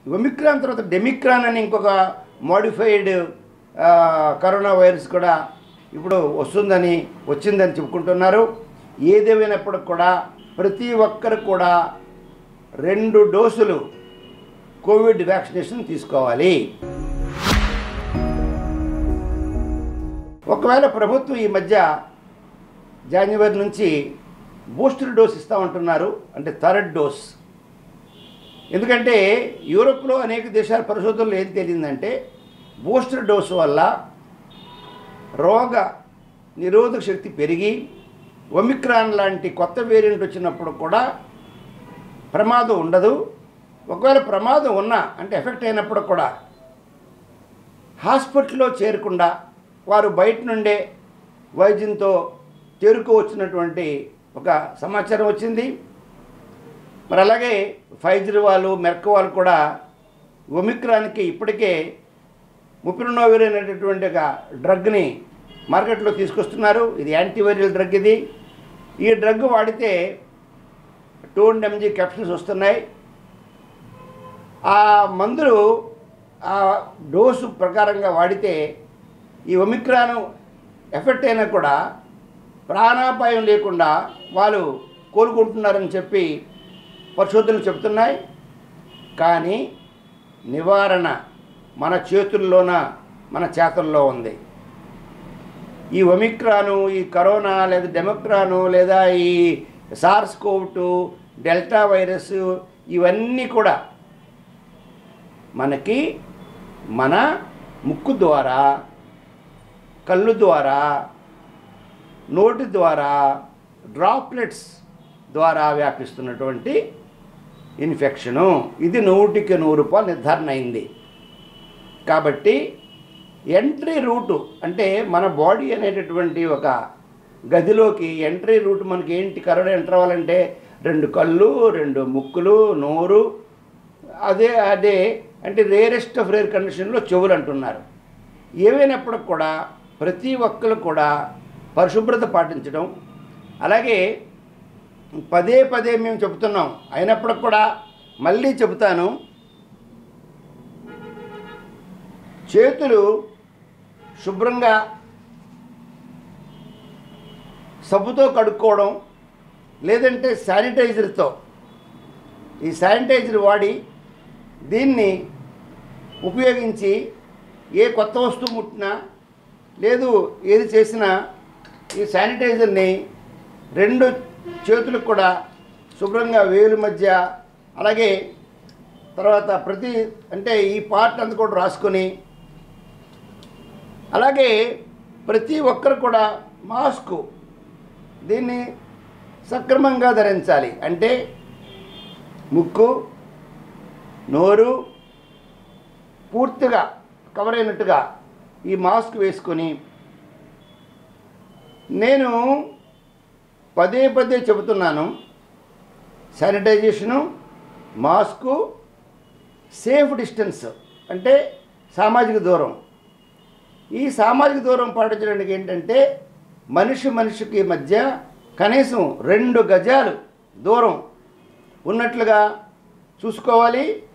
Omicron తర్వాత డెమిక్రాన్ అని ఇంకొక మోడిఫైడ్ కరోనా వైరస్ కూడా ఇప్పుడు వస్తుందని వచ్చిందని చెప్పుకుంటున్నారు ఏదేమైనప్పటికి కూడా ప్రతి ఒక్కరు కూడా రెండు డోసులు కోవిడ్ వ్యాక్సినేషన్ తీసుకోవాలి ఒకవేళ ప్రభుత్వం ఈ మధ్య జనవరి నుంచి బూస్టర్ డోస్ ఇస్తామంటున్నారు అంటే థర్డ్ డోస్ ఎందుకంటే యూరోప్లో అనేక దేశాల పరిశోధనలు ఏం తేలిందంటే బూస్టర్ డోసు వల్ల రోగ నిరోధక శక్తి పెరిగి ఒమిక్రాన్ లాంటి కొత్త వేరియంట్ వచ్చినప్పుడు కూడా ప్రమాదం ఉండదు ఒకవేళ ప్రమాదం ఉన్నా అంటే ఎఫెక్ట్ అయినప్పుడు కూడా హాస్పిటల్లో చేరకుండా వారు బయట నుండే వైద్యంతో తేరుకోవచ్చినటువంటి ఒక సమాచారం వచ్చింది మరి అలాగే ఫైజర్ వాళ్ళు మెర్క్ వాళ్ళు కూడా ఒమిక్రాన్కి ఇప్పటికే ముపిరినోవిర్ అనేటటువంటి ఒక డ్రగ్ని మార్కెట్లో తీసుకొస్తున్నారు ఇది యాంటీవైరల్ డ్రగ్ ఇది ఈ డ్రగ్ వాడితే టూ అండ్ ఎంజీ క్యాప్సూల్స్ వస్తున్నాయి ఆ మందులు ఆ డోసు ప్రకారంగా వాడితే ఈ ఒమిక్రాన్ ఎఫెక్ట్ అయినా కూడా ప్రాణాపాయం లేకుండా వాళ్ళు కోలుకుంటున్నారని చెప్పి పరిశోధనలు చెబుతున్నాయి కానీ నివారణ మన చేతుల్లోన మన చేతుల్లో ఉంది ఈ ఒమిక్రాను ఈ కరోనా లేదా డెమోక్రాను లేదా ఈ SARS CoV two delta virus ఇవన్నీ కూడా మనకి మన ముక్కు ద్వారా కళ్ళు ద్వారా నోటి ద్వారా డ్రాప్లెట్స్ ద్వారా వ్యాపిస్తున్నటువంటి ఇన్ఫెక్షను ఇది నూటికి నూరు రూపాయలు నిర్ధారణ అయింది కాబట్టి ఎంట్రీ రూటు అంటే మన బాడీ అనేటటువంటి ఒక గదిలోకి ఎంట్రీ రూట్ మనకి ఏంటి కరోనా ఎంటర్ అవ్వాలంటే రెండు కళ్ళు రెండు ముక్కులు నోరు అదే అదే అంటే రేరెస్ట్ ఆఫ్ రేర్ కండిషన్లో చెవులు అంటున్నారు ఏమైనప్పటికి కూడా ప్రతి ఒక్కరు కూడా పరిశుభ్రత పాటించడం అలాగే పదే పదే మేము చెబుతున్నాం అయినప్పటికి కూడా మళ్ళీ చెబుతాను చేతులు శుభ్రంగా సబ్బుతో కడుక్కోవడం లేదంటే శానిటైజర్తో ఈ శానిటైజర్ వాడి దీన్ని ఉపయోగించి ఏ కొత్త వస్తువు ముట్టినా లేదు ఏది చేసినా ఈ శానిటైజర్ని రెండు చేతులకు కూడా శుభ్రంగా వేలు మధ్య అలాగే తర్వాత ప్రతి అంటే ఈ పార్ట్ అంతా కూడా రాసుకొని అలాగే ప్రతి ఒక్కరు కూడా మాస్క్ దీన్ని సక్రమంగా ధరించాలి అంటే ముక్కు నోరు పూర్తిగా కవర్ అయినట్టుగా ఈ మాస్క్ వేసుకొని నేను పదే పదే చెబుతున్నాను శానిటైజేషను మాస్కు సేఫ్ డిస్టెన్స్ అంటే సామాజిక దూరం ఈ సామాజిక దూరం పాటించడానికి ఏంటంటే మనిషి మనిషికి మధ్య కనీసం రెండు గజాలు దూరం ఉన్నట్లుగా చూసుకోవాలి